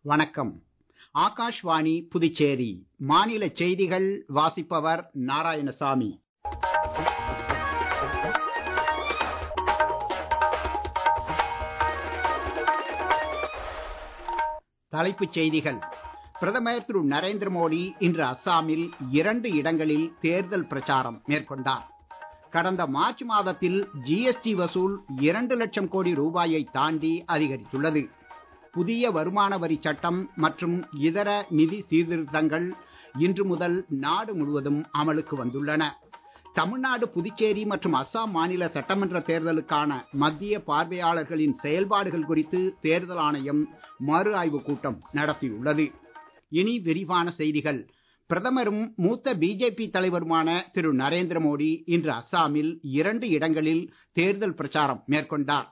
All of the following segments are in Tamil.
வணக்கம் ஆகாஷ்வாணி புதுச்சேரி மாநில செய்திகள் வாசிப்பவர் நாராயணசாமி தலைப்புச் செய்திகள் பிரதமர் திரு நரேந்திர மோடி இன்று அஸ்ஸாமில் இரண்டு இடங்களில் தேர்தல் பிரச்சாரம் மேற்கொண்டார் கடந்த மார்ச் மாதத்தில் ஜிஎஸ்டி வசூல் இரண்டு லட்சம் கோடி ரூபாயை தாண்டி அதிகரித்துள்ளது புதிய வருமான வரி சட்டம் மற்றும் இதர நிதி சீர்திருத்தங்கள் இன்று முதல் நாடு முழுவதும் அமலுக்கு வந்துள்ளன தமிழ்நாடு புதுச்சேரி மற்றும் அஸ்ஸாம் மாநில சட்டமன்ற தேர்தலுக்கான மத்திய பார்வையாளர்களின் செயல்பாடுகள் குறித்து தேர்தல் ஆணையம் மறு ஆய்வுக் கூட்டம் நடத்தியுள்ளது இனி விரிவான செய்திகள் பிரதமரும் மூத்த பிஜேபி தலைவருமான திரு நரேந்திர மோடி இன்று அஸ்ஸாமில் இரண்டு இடங்களில் தேர்தல் பிரச்சாரம் மேற்கொண்டார்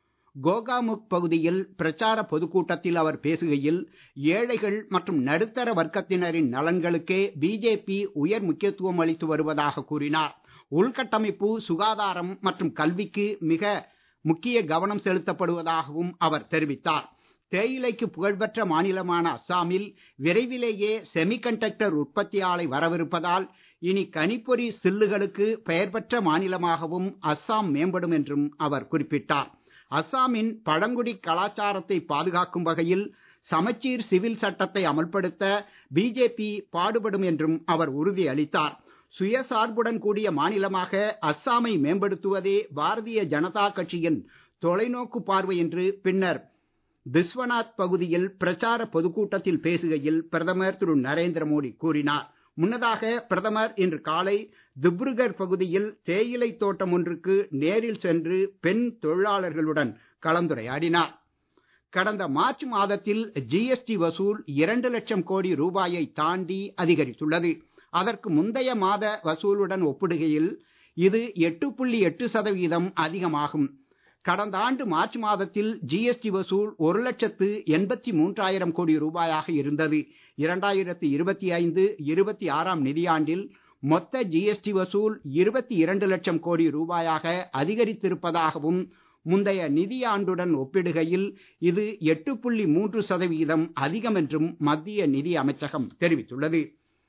கோகாமுக் பகுதியில் பிரச்சார பொதுக்கூட்டத்தில் அவர் பேசுகையில் ஏழைகள் மற்றும் நடுத்தர வர்க்கத்தினரின் நலன்களுக்கே பிஜேபி உயர் முக்கியத்துவம் அளித்து வருவதாக கூறினார் உள்கட்டமைப்பு சுகாதாரம் மற்றும் கல்விக்கு மிக முக்கிய கவனம் செலுத்தப்படுவதாகவும் அவர் தெரிவித்தார் தேயிலைக்கு புகழ்பெற்ற மாநிலமான அஸ்ஸாமில் விரைவிலேயே செமிகண்டக்டர் உற்பத்தி ஆலை வரவிருப்பதால் இனி கணிப்பொறி சில்லுகளுக்கு பெயர் பெற்ற மாநிலமாகவும் அஸ்ஸாம் மேம்படும் என்றும் அவர் குறிப்பிட்டார் அஸ்ஸாமின் பழங்குடி கலாச்சாரத்தை பாதுகாக்கும் வகையில் சமச்சீர் சிவில் சட்டத்தை அமல்படுத்த பிஜேபி பாடுபடும் என்றும் அவர் உறுதி அளித்தார் சுயசார்புடன் கூடிய மாநிலமாக அஸ்ஸாமை மேம்படுத்துவதே பாரதிய ஜனதா கட்சியின் தொலைநோக்கு பார்வை என்று பின்னர் பிஸ்வநாத் பகுதியில் பிரச்சார பொதுக்கூட்டத்தில் பேசுகையில் பிரதமர் திரு நரேந்திர மோடி கூறினார் முன்னதாக பிரதமர் இன்று காலை திப்ருகர் பகுதியில் தேயிலை தோட்டம் ஒன்றுக்கு நேரில் சென்று பெண் தொழிலாளர்களுடன் கலந்துரையாடினார் கடந்த மார்ச் மாதத்தில் ஜிஎஸ்டி வசூல் இரண்டு லட்சம் கோடி ரூபாயை தாண்டி அதிகரித்துள்ளது அதற்கு முந்தைய மாத வசூலுடன் ஒப்பிடுகையில் இது எட்டு புள்ளி எட்டு சதவீதம் அதிகமாகும் கடந்த ஆண்டு மார்ச் மாதத்தில் ஜிஎஸ்டி வசூல் ஒரு லட்சத்து எண்பத்தி மூன்றாயிரம் கோடி ரூபாயாக இருந்தது இரண்டாயிரத்தி இருபத்தி ஐந்து இருபத்தி ஆறாம் நிதியாண்டில் மொத்த ஜிஎஸ்டி வசூல் இருபத்தி இரண்டு லட்சம் கோடி ரூபாயாக அதிகரித்திருப்பதாகவும் முந்தைய நிதியாண்டுடன் ஒப்பிடுகையில் இது எட்டு புள்ளி மூன்று சதவீதம் அதிகம் என்றும் மத்திய நிதி அமைச்சகம் தெரிவித்துள்ளது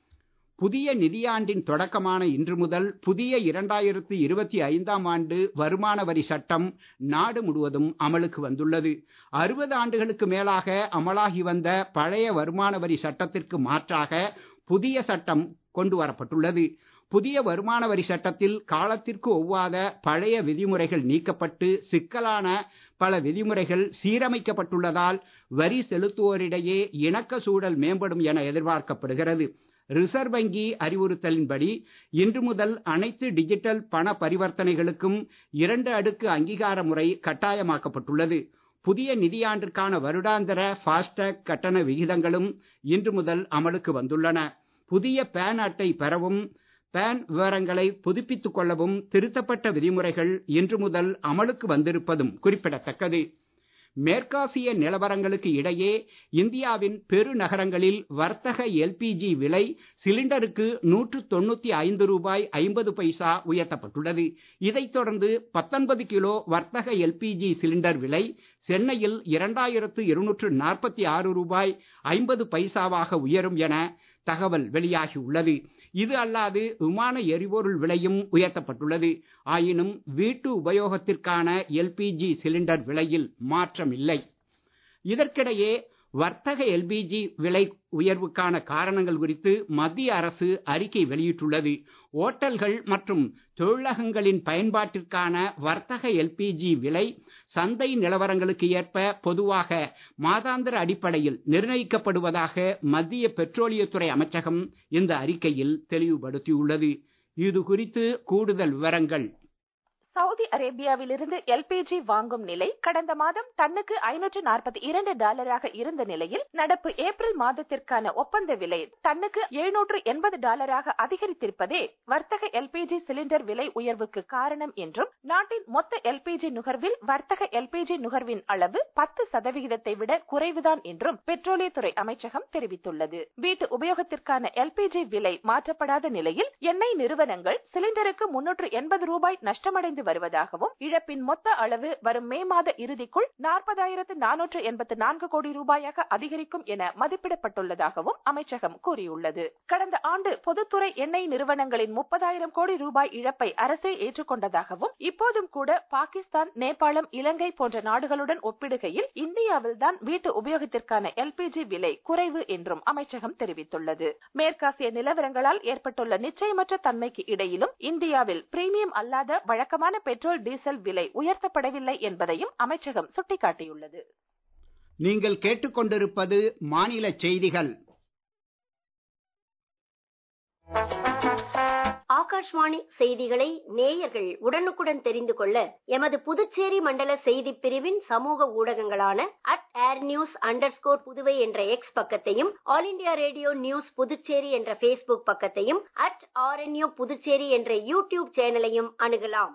புதிய நிதியாண்டின் தொடக்கமான இன்று முதல் புதிய இரண்டாயிரத்து இருபத்தி ஐந்தாம் ஆண்டு வருமான வரி சட்டம் நாடு முழுவதும் அமலுக்கு வந்துள்ளது அறுபது ஆண்டுகளுக்கு மேலாக அமலாகி வந்த பழைய வருமான வரி சட்டத்திற்கு மாற்றாக புதிய சட்டம் கொண்டு வரப்பட்டுள்ளது புதிய வருமான வரி சட்டத்தில் காலத்திற்கு ஒவ்வாத பழைய விதிமுறைகள் நீக்கப்பட்டு சிக்கலான பல விதிமுறைகள் சீரமைக்கப்பட்டுள்ளதால் வரி செலுத்துவோரிடையே இணக்க சூழல் மேம்படும் என எதிர்பார்க்கப்படுகிறது ரிசர்வ் வங்கி அறிவுறுத்தலின்படி இன்று முதல் அனைத்து டிஜிட்டல் பண பரிவர்த்தனைகளுக்கும் இரண்டு அடுக்கு அங்கீகார முறை கட்டாயமாக்கப்பட்டுள்ளது புதிய நிதியாண்டிற்கான வருடாந்திர ஃபாஸ்டாக் கட்டண விகிதங்களும் இன்று முதல் அமலுக்கு வந்துள்ளன புதிய பேன் அட்டை பெறவும் பேன் விவரங்களை புதுப்பித்துக் கொள்ளவும் திருத்தப்பட்ட விதிமுறைகள் இன்று முதல் அமலுக்கு வந்திருப்பதும் குறிப்பிடத்தக்கது மேற்காசிய நிலவரங்களுக்கு இடையே இந்தியாவின் பெருநகரங்களில் வர்த்தக எல்பிஜி விலை சிலிண்டருக்கு நூற்று தொண்ணூத்தி ஐந்து ரூபாய் ஐம்பது பைசா உயர்த்தப்பட்டுள்ளது இதைத் தொடர்ந்து பத்தொன்பது கிலோ வர்த்தக எல்பிஜி சிலிண்டர் விலை சென்னையில் இரண்டாயிரத்து இருநூற்று நாற்பத்தி ஆறு ரூபாய் ஐம்பது பைசாவாக உயரும் என தகவல் வெளியாகி உள்ளது இது அல்லாது விமான எரிபொருள் விலையும் உயர்த்தப்பட்டுள்ளது ஆயினும் வீட்டு உபயோகத்திற்கான எல்பிஜி சிலிண்டர் விலையில் மாற்றம் இல்லை இதற்கிடையே வர்த்தக எல்பிஜி விலை உயர்வுக்கான காரணங்கள் குறித்து மத்திய அரசு அறிக்கை வெளியிட்டுள்ளது ஓட்டல்கள் மற்றும் தொழிலகங்களின் பயன்பாட்டிற்கான வர்த்தக எல்பிஜி விலை சந்தை நிலவரங்களுக்கு ஏற்ப பொதுவாக மாதாந்திர அடிப்படையில் நிர்ணயிக்கப்படுவதாக மத்திய பெட்ரோலியத்துறை அமைச்சகம் இந்த அறிக்கையில் தெளிவுபடுத்தியுள்ளது இது குறித்து கூடுதல் விவரங்கள் சவுதி அரேபியாவிலிருந்து எல்பிஜி வாங்கும் நிலை கடந்த மாதம் டன்னுக்கு ஐநூற்று நாற்பத்தி இரண்டு டாலராக இருந்த நிலையில் நடப்பு ஏப்ரல் மாதத்திற்கான ஒப்பந்த விலை டன்னுக்கு எழுநூற்று எண்பது டாலராக அதிகரித்திருப்பதே வர்த்தக எல்பிஜி சிலிண்டர் விலை உயர்வுக்கு காரணம் என்றும் நாட்டின் மொத்த எல்பிஜி நுகர்வில் வர்த்தக எல்பிஜி நுகர்வின் அளவு பத்து சதவிகிதத்தை விட குறைவுதான் என்றும் பெட்ரோலியத்துறை அமைச்சகம் தெரிவித்துள்ளது வீட்டு உபயோகத்திற்கான எல்பிஜி விலை மாற்றப்படாத நிலையில் எண்ணெய் நிறுவனங்கள் சிலிண்டருக்கு முன்னூற்று எண்பது ரூபாய் நஷ்டமடைந்து வருவதாகவும் இழப்பின் மொத்த அளவு வரும் மே மாத இறுதிக்குள் நாற்பதாயிரத்து நானூற்று எண்பத்து நான்கு கோடி ரூபாயாக அதிகரிக்கும் என மதிப்பிடப்பட்டுள்ளதாகவும் அமைச்சகம் கூறியுள்ளது கடந்த ஆண்டு பொதுத்துறை எண்ணெய் நிறுவனங்களின் முப்பதாயிரம் கோடி ரூபாய் இழப்பை அரசே ஏற்றுக்கொண்டதாகவும் இப்போதும் கூட பாகிஸ்தான் நேபாளம் இலங்கை போன்ற நாடுகளுடன் ஒப்பிடுகையில் இந்தியாவில்தான் வீட்டு உபயோகத்திற்கான எல்பிஜி விலை குறைவு என்றும் அமைச்சகம் தெரிவித்துள்ளது மேற்காசிய நிலவரங்களால் ஏற்பட்டுள்ள நிச்சயமற்ற தன்மைக்கு இடையிலும் இந்தியாவில் பிரீமியம் அல்லாத வழக்கமான பெட்ரோல் டீசல் விலை உயர்த்தப்படவில்லை என்பதையும் அமைச்சகம் சுட்டிக்காட்டியுள்ளது நீங்கள் கேட்டுக்கொண்டிருப்பது மாநில செய்திகள் ஆகாஷ்வாணி செய்திகளை நேயர்கள் உடனுக்குடன் தெரிந்து கொள்ள எமது புதுச்சேரி மண்டல செய்தி பிரிவின் சமூக ஊடகங்களான at air news under Puduvai என்ற எக்ஸ் பக்கத்தையும் All India Radio News Puducherry என்ற பேஸ்புக் பக்கத்தையும் அட் ஆர்என்யூ புதுச்சேரி என்ற யூடியூப் சேனலையும் அணுகலாம்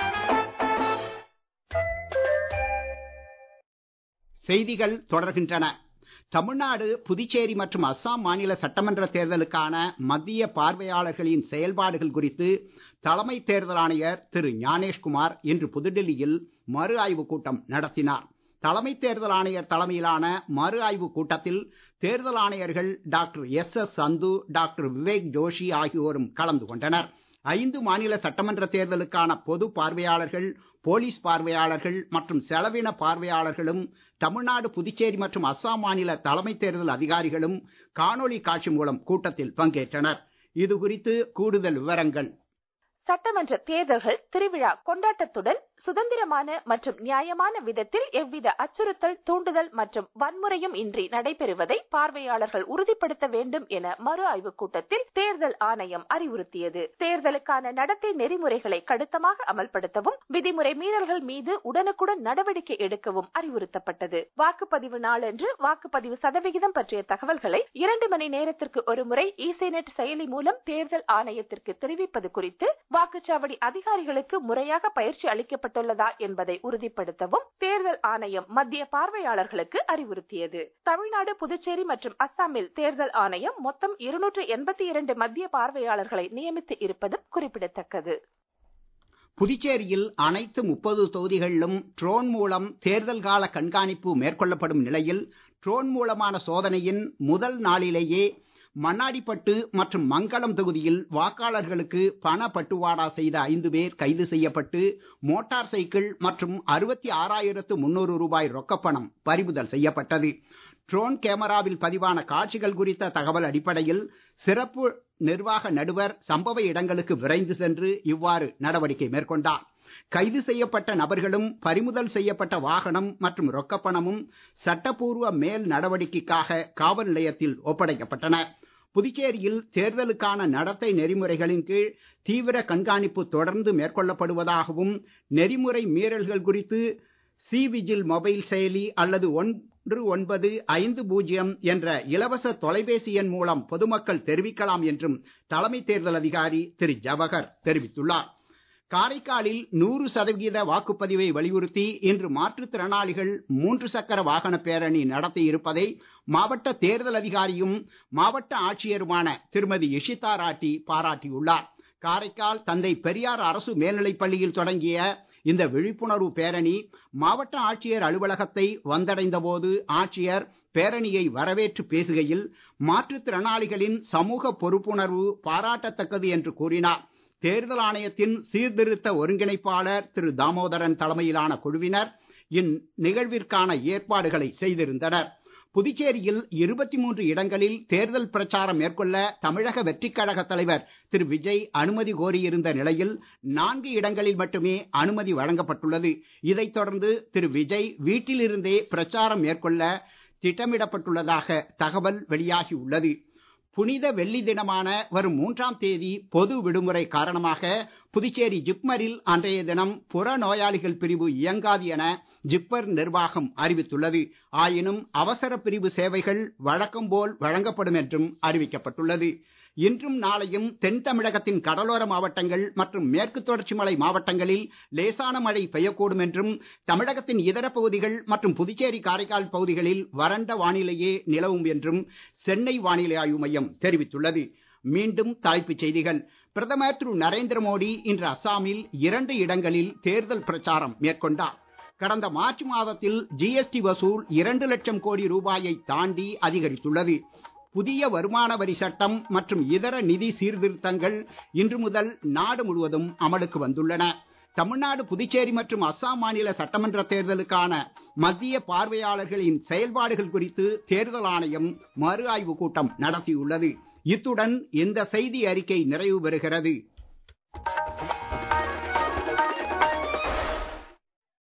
செய்திகள் தொடர்கின்றன தமிழ்நாடு புதுச்சேரி மற்றும் அஸ்ஸாம் மாநில சட்டமன்ற தேர்தலுக்கான மத்திய பார்வையாளர்களின் செயல்பாடுகள் குறித்து தலைமை தேர்தல் ஆணையர் திரு ஞானேஷ்குமார் இன்று புதுடெல்லியில் மறு ஆய்வுக் கூட்டம் நடத்தினார் தலைமை தேர்தல் ஆணையர் தலைமையிலான மறு ஆய்வுக் கூட்டத்தில் தேர்தல் ஆணையர்கள் doctor S S Sandhu doctor Vivek Joshi ஆகியோரும் கலந்து கொண்டனர் ஐந்து மாநில சட்டமன்ற தேர்தலுக்கான பொது பார்வையாளர்கள் போலீஸ் பார்வையாளர்கள் மற்றும் செலவின பார்வையாளர்களும் தமிழ்நாடு புதுச்சேரி மற்றும் அஸ்ஸாம் மாநில தலைமை தேர்தல் அதிகாரிகளும் காணொளி காட்சி மூலம் கூட்டத்தில் பங்கேற்றனர் இது குறித்து கூடுதல் விவரங்கள் சட்டமன்ற தேர்தல்கள் திருவிழா கொண்டாட்டத்துடன் சுதந்திரமான மற்றும் நியாயமான விதத்தில் எவ்வித அச்சுறுத்தல் தூண்டுதல் மற்றும் வன்முறையும் இன்றி நடைபெறுவதை பார்வையாளர்கள் உறுதிப்படுத்த வேண்டும் என மறு ஆய்வுக் கூட்டத்தில் தேர்தல் ஆணையம் அறிவுறுத்தியது தேர்தலுக்கான நடத்தை நெறிமுறைகளை கடுத்தமாக அமல்படுத்தவும் விதிமுறை மீறல்கள் மீது உடனுக்குடன் நடவடிக்கை எடுக்கவும் அறிவுறுத்தப்பட்டது வாக்குப்பதிவு நாளன்று வாக்குப்பதிவு சதவிகிதம் பற்றிய தகவல்களை இரண்டு மணி நேரத்திற்கு ஒருமுறை இசேனெட் செயலி மூலம் தேர்தல் ஆணையத்திற்கு தெரிவிப்பது குறித்து வாக்குச்சாவடி அதிகாரிகளுக்கு முறையாக பயிற்சி அளிக்கப்பட்டுள்ளதா என்பதை உறுதிப்படுத்தவும் தேர்தல் ஆணையம் மத்திய பார்வையாளர்களுக்கு அறிவுறுத்தியது தமிழ்நாடு புதுச்சேரி மற்றும் அஸ்ஸாமில் தேர்தல் ஆணையம் மொத்தம் இருநூற்று எண்பத்தி இரண்டு மத்திய பார்வையாளர்களை நியமித்து இருப்பதும் குறிப்பிடத்தக்கது புதுச்சேரியில் அனைத்து முப்பது தொகுதிகளிலும் ட்ரோன் மூலம் தேர்தல் கால கண்காணிப்பு மேற்கொள்ளப்படும் நிலையில் ட்ரோன் மூலமான சோதனையின் முதல் நாளிலேயே மண்ணாடிப்பட்டு மற்றும் மங்களம் தொகுதியில் வாக்காளர்களுக்கு பண பட்டுவாடா செய்த ஐந்து பேர் கைது செய்யப்பட்டு மோட்டார் சைக்கிள் மற்றும் அறுபத்தி ஆறாயிரத்து முன்னூறு ரூபாய் ரொக்கப்பணம் பறிமுதல் செய்யப்பட்டது ட்ரோன் கேமராவில் பதிவான காட்சிகள் குறித்த தகவல் அடிப்படையில் சிறப்பு நிர்வாக நடுவர் சம்பவ இடங்களுக்கு விரைந்து சென்று இவ்வாறு நடவடிக்கை மேற்கொண்டார் கைது செய்யப்பட்ட நபர்களும் பறிமுதல் செய்யப்பட்ட வாகனம் மற்றும் ரொக்கப்பணமும் சட்டப்பூர்வ மேல் நடவடிக்கைக்காக காவல் நிலையத்தில் ஒப்படைக்கப்பட்டன புதுச்சேரியில் தேர்தலுக்கான நடத்தை நெறிமுறைகளின் கீழ் தீவிர கண்காணிப்பு தொடர்ந்து மேற்கொள்ளப்படுவதாகவும் நெறிமுறை மீறல்கள் குறித்து சி விஜில் மொபைல் செயலி அல்லது ஒன்று ஒன்பது ஐந்து பூஜ்ஜியம் என்ற இலவச தொலைபேசி எண் மூலம் பொதுமக்கள் தெரிவிக்கலாம் என்றும் தலைமை தேர்தல் அதிகாரி திரு ஜவஹர் தெரிவித்துள்ளார் காரைக்காலில் நூறு சதவிகித வாக்குப்பதிவை வலியுறுத்தி இன்று மாற்றுத்திறனாளிகள் மூன்று சக்கர வாகன பேரணி நடத்தி இருப்பதை மாவட்ட தேர்தல் அதிகாரியும் மாவட்ட ஆட்சியருமான திருமதி இஷிதா ராட்டி பாராட்டியுள்ளார் காரைக்கால் தந்தை பெரியார் அரசு மேல்நிலைப் பள்ளியில் தொடங்கிய இந்த விழிப்புணர்வு பேரணி மாவட்ட ஆட்சியர் அலுவலகத்தை வந்தடைந்த போது ஆட்சியர் பேரணியை வரவேற்று பேசுகையில் மாற்றுத்திறனாளிகளின் சமூக பொறுப்புணர்வு பாராட்டத்தக்கது என்று கூறினார் தேர்தல் ஆணையத்தின் சீர்திருத்த ஒருங்கிணைப்பாளர் திரு தாமோதரன் தலைமையிலான குழுவினர் இந்நிகழ்விற்கான ஏற்பாடுகளை செய்திருந்தனர் புதுச்சேரியில் இருபத்தி மூன்று இடங்களில் தேர்தல் பிரச்சாரம் மேற்கொள்ள தமிழக வெற்றிக் கழக தலைவர் திரு விஜய் அனுமதி கோரியிருந்த நிலையில் நான்கு இடங்களில் மட்டுமே அனுமதி வழங்கப்பட்டுள்ளது இதைத் தொடர்ந்து திரு விஜய் வீட்டிலிருந்தே பிரச்சாரம் மேற்கொள்ள திட்டமிடப்பட்டுள்ளதாக தகவல் வெளியாகியுள்ளது புனித வெள்ளி தினமான வரும் மூன்றாம் தேதி பொது விடுமுறை காரணமாக புதுச்சேரி ஜிப்மரில் அன்றைய தினம் புற நோயாளிகள் பிரிவு இயங்காது என ஜிப்மர் நிர்வாகம் அறிவித்துள்ளது ஆயினும் அவசர பிரிவு சேவைகள் வழக்கம் போல் வழங்கப்படும் என்றும் அறிவிக்கப்பட்டுள்ளது இன்றும் நாளையும் தென் தமிழகத்தின் கடலோர மாவட்டங்கள் மற்றும் மேற்கு தொடர்ச்சி மலை மாவட்டங்களில் லேசான மழை பெய்யக்கூடும் என்றும் தமிழகத்தின் இதர பகுதிகள் மற்றும் புதுச்சேரி காரைக்கால் பகுதிகளில் வறண்ட வானிலையே நிலவும் என்றும் சென்னை வானிலை ஆய்வு மையம் தெரிவித்துள்ளது மீண்டும் தலைப்புச் செய்திகள் பிரதமர் திரு நரேந்திர மோடி இன்று அஸ்ஸாமில் இரண்டு இடங்களில் தேர்தல் பிரச்சாரம் மேற்கொண்டார் கடந்த மார்ச் மாதத்தில் ஜிஎஸ்டி வசூல் இரண்டு லட்சம் கோடி ரூபாயை தாண்டி அதிகரித்துள்ளது புதிய வருமான வரி சட்டம் மற்றும் இதர நிதி சீர்திருத்தங்கள் இன்று முதல் நாடு முழுவதும் அமலுக்கு வந்துள்ளன தமிழ்நாடு புதுச்சேரி மற்றும் அஸ்ஸாம் மாநில சட்டமன்ற தேர்தலுக்கான மத்திய பார்வையாளர்களின் செயல்பாடுகள் குறித்து தேர்தல் ஆணையம் மறு ஆய்வு கூட்டம் நடத்தியுள்ளது இத்துடன் இந்த செய்தி அறிக்கை நிறைவு பெறுகிறது